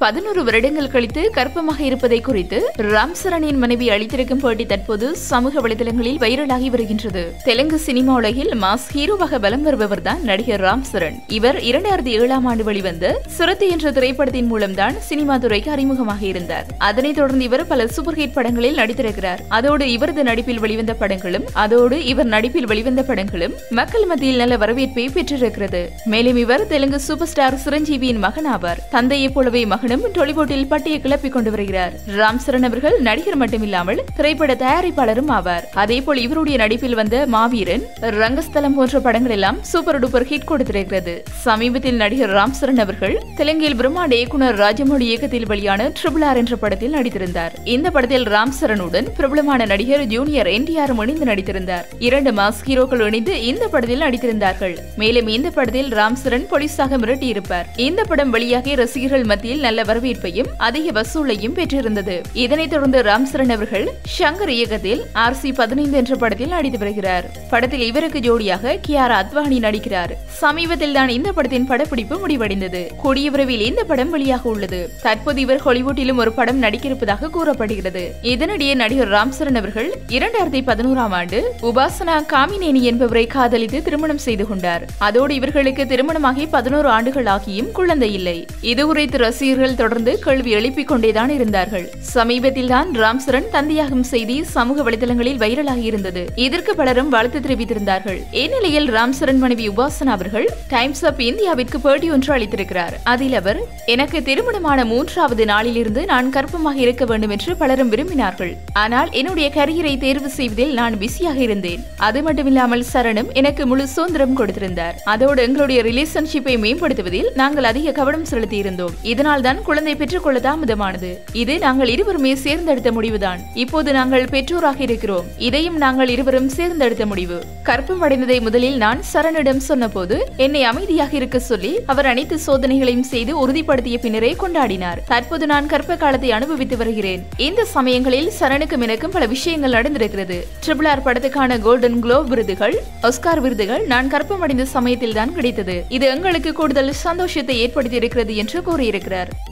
பதினோரு வருடங்கள் கழித்து கர்ப்பமாக இருப்பதை குறித்து ராம் சரணின் மனைவி அளித்திருக்கும் பேட்டி தற்போது சமூக வலைதளங்களில் வைரலாகி வருகின்றது தெலுங்கு சினிமா உலகில் மாஸ் ஹீரோவாக பலம் வருபவர் தான் நடிகர் ராம் சரண் இவர் இரண்டாயிரத்தி ஏழாம் ஆண்டு வெளிவந்த சுரத்தி என்ற திரைப்படத்தின் மூலம்தான் சினிமா துறைக்கு அறிமுகமாக இருந்தார் அதனைத் தொடர்ந்து இவர் பல சூப்பர் ஹிட் படங்களில் நடித்திருக்கிறார் அதோடு இவரது நடிப்பில் வெளிவந்த படங்களும் அதோடு இவர் நடிப்பில் வெளிவந்த படங்களும் மக்கள் மத்தியில் நல்ல வரவேற்பை பெற்றிருக்கிறது மேலும் இவர் தெலுங்கு சூப்பர் ஸ்டார் சிரஞ்சீவியின் மகன் ஆவார் தந்தையைப் போலவே மகனும் டொலிவுட்டில் பட்டியை கிளப்பிக் கொண்டு வருகிறார் ராம் சரண் அவர்கள் நடிகர் மட்டுமில்லாமல் திரைப்பட தயாரிப்பாளரும் ஆவார் அதேபோல் இவருடைய நடிப்பில் வந்த மாவீரன் ரங்கஸ்தலம் போன்ற படங்கள் எல்லாம் சூப்பர் டூப்பர் ஹிட் கொடுத்திருக்கிறது சமீபத்தில் நடிகர் ராம் சரண் அவர்கள் தெலுங்கில் பிரம்மாண்ட இயக்குனர் ராஜமௌழி இயக்கத்தில் வெளியான ட்ரிபிள் ஆர் என்ற படத்தில் நடித்திருந்தார் இந்த படத்தில் ராம் சரணுடன் பிரபலமான நடிகர் ஜூனியர் என்டிஆர் இணைந்து நடித்திருந்தார் இரண்டு மாஸ் ஹீரோக்கள் இணைந்து இந்த படத்தில் நடித்திருந்தார்கள் மேலும் இந்த படத்தில் ராம் சரண் போலீஸாக மிரட்டியிருப்பார் இந்த படம் வெளியாகி ரசிகர்கள் மத்தியில் நல்ல வரவேற்பையும் அதிக வசூலையும் பெற்றிருந்தது இதனைத் தொடர்ந்து ராம் சரண் அவர்கள் ஷங்கர் இயக்கத்தில் ஆர் சி பதினைந்து என்ற படத்தில் நடித்து வருகிறார் படத்தில் இவருக்கு ஜோடியாக கியாரா அத்வானி நடிக்கிறார் சமீபத்தில் தான் இந்த படத்தின் படப்பிடிப்பு முடிவடைந்தது கூடிய விரைவில் இந்த படம் வெளியாக உள்ளது தற்போது இவர் ஹாலிவுட்டிலும் ஒரு படம் நடிக்கிருப்பதாக கூறப்படுகிறது இதனிடையே நடிகர் ராம் சரண் அவர்கள் இரண்டாயிரத்தி பதினோராம் ஆண்டு உபாசனா காமினேனி என்பவரை காதலித்து திருமணம் செய்து கொண்டார் அதோடு இவர்களுக்கு திருமணமாகி பதினோரு ஆண்டுகள் ஆகியும் குழந்தை இல்லை இது குறித்து ரசிகர்கள் தொடர்ந்து கேள்வி எழுப்பிக் கொண்டேதான் இருந்தார்கள் சமீபத்தில் தான் ராம் சரண் தந்தையாகும் செய்தி சமூக வலைதளங்களில் வைரலாகி இருந்தது இதற்கு பலரும் வாழ்த்து தெரிவித்திருந்தார்கள் இந்நிலையில் ராம் சரண் மனைவி உபாசனா அவர்கள் டைம்ஸ் அப் இந்தியாவிற்கு பேட்டி ஒன்று அளித்திருக்கிறார் அதில் அவர் எனக்கு திருமணமான மூன்றாவது நாளிலிருந்து நான் கர்ப்பமாக இருக்க வேண்டும் என்று பலரும் விரும்பினார்கள் ஆனால் என்னுடைய கரியரை தேர்வு செய்வதில் நான் பிஸியாக இருந்தேன் அது மட்டுமில்லாமல் சரணும் எனக்கு முழு சுதந்திரம் கொடுத்திருந்தார் அதோடு எங்களுடைய ரிலேஷன்ஷிப்பை மேம்படுத்துவதில் நாங்கள் அதிக கவனம் செலுத்தி இருந்தோம் இதனால் தான் குழந்தை பெற்றுக்கொள்ள தாமதமானது இது நாங்கள் இருவருமே சேர்ந்தெடுத்த முடிவுதான் இப்போது நாங்கள் பெற்றோராக இருக்கிறோம் இதையும் நாங்கள் இருவரும் சேர்ந்தெடுத்த முடிவு கற்பம் அடைந்ததை முதலில் நான் சரணிடம் சொன்னபோது என்னை அமைதியாக இருக்க சொல்லி அவர் அனைத்து சோதனைகளையும் செய்து உறுதிப்படுத்திய பின்னரே கொண்டாடினார் தற்போது நான் கற்ப காலத்தை அனுபவித்து வருகிறேன் இந்த சமயங்களில் சரணுக்கும் எனக்கும் பல விஷயங்கள் நடந்திருக்கிறது ட்ரிபிள் ஆர் படத்துக்கான கோல்டன் குளோப் விருதுகள் ஒஸ்கார் விருதுகள் நான் கற்பம் அடைந்த சமயத்தில் தான் கிடைத்தது இது எங்களுக்கு கூடுதல் சந்தோஷத்தை ஏற்படுத்தி இருக்கிறது என்று கூறியிருக்கிறார்